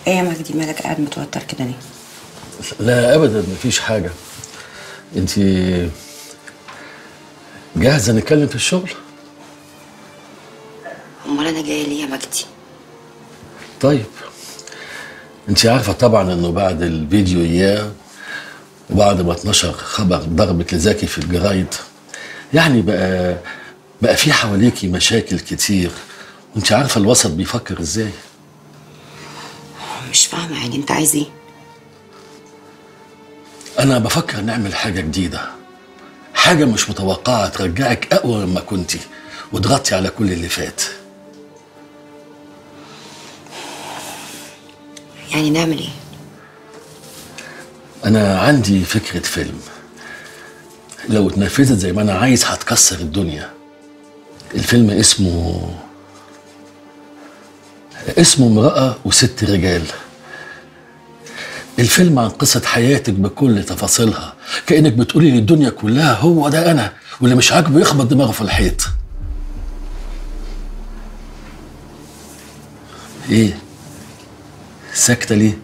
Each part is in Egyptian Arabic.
ايه يا مجدي مالك قاعد متوتر كده ليه لا ابدا مفيش حاجه انت جاهزه نتكلم في الشغل امال انا جايه ليه يا مجدي طيب انت عارفه طبعا انه بعد الفيديو اياه وبعد ما اتنشر خبر ضربة لزكي في الجرايد يعني بقى بقى في حواليكي مشاكل كتير وانت عارفه الوسط بيفكر ازاي مش فاهمه يعني انت عايز ايه انا بفكر نعمل حاجه جديده حاجه مش متوقعه ترجعك اقوى مما كنتي وتغطي على كل اللي فات يعني نعمل ايه انا عندي فكره فيلم لو اتنفذت زي ما انا عايز هتكسر الدنيا الفيلم اسمه اسمه امرأة وست رجال الفيلم عن قصة حياتك بكل تفاصيلها كأنك بتقولي للدنيا كلها هو ده أنا واللي مش عاجبه يخبط دماغه في الحيط إيه؟ ساكتة ليه؟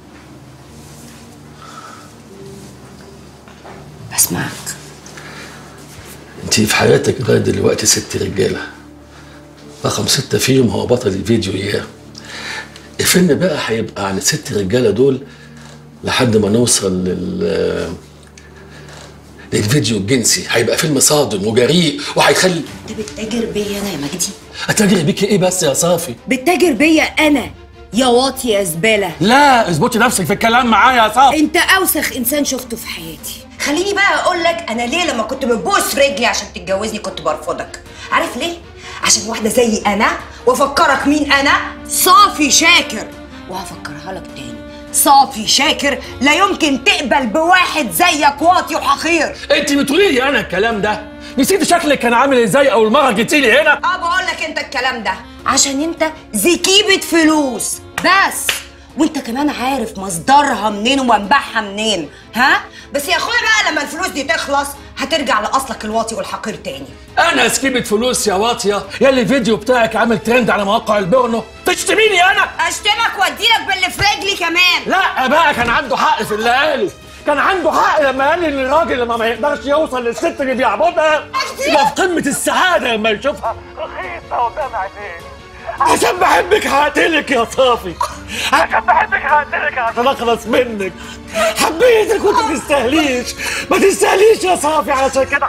بسمعك انت في حياتك لغايه دلوقتي ست رجاله رقم ستة فيهم هو بطل الفيديو اياه الفيلم بقى هيبقى عن الست رجاله دول لحد ما نوصل لل للفيديو الجنسي هيبقى فيلم صادم وجريء وهيخلي انت بتتاجر بيا انا يا مجدي اتاجر بيكي ايه بس يا صافي بتتاجر بيا انا يا واطي يا زباله لا اظبطي نفسك في الكلام معايا يا صافي انت اوسخ انسان شفته في حياتي خليني بقى اقول لك انا ليه لما كنت ببوس رجلي عشان تتجوزني كنت برفضك عارف ليه عشان واحده زي انا وافكرك مين انا صافي شاكر وهفكرها لك تاني صافي شاكر لا يمكن تقبل بواحد زيك واطي وحقير انت بتقولي لي انا الكلام ده نسيت شكلك كان عامل ازاي اول مره جيتي لي هنا اه بقول لك انت الكلام ده عشان انت زكيبة فلوس بس وانت كمان عارف مصدرها منين ومنبعها منين ها بس يا اخويا بقى لما الفلوس دي تخلص هترجع لاصلك الواطي والحقير تاني انا سكيبة فلوس يا واطيه يا الفيديو بتاعك عامل ترند على مواقع البورنو تشتميني انا اشتمك واديلك باللي في رجلي كمان لا بقى كان عنده حق في اللي قاله كان عنده حق لما قال ان الراجل لما ما يقدرش يوصل للست اللي بيعبدها يبقى في قمه السعاده لما يشوفها رخيصه قدام عينيه عشان بحبك هقتلك يا صافي عشان بحبك هقتلك عشان اخلص منك حبيتك وانت تستاهليش ما تستاهليش يا صافي علشان كده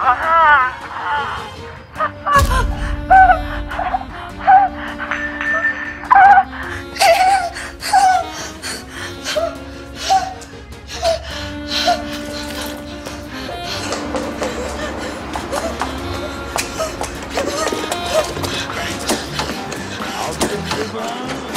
I'll give you mine.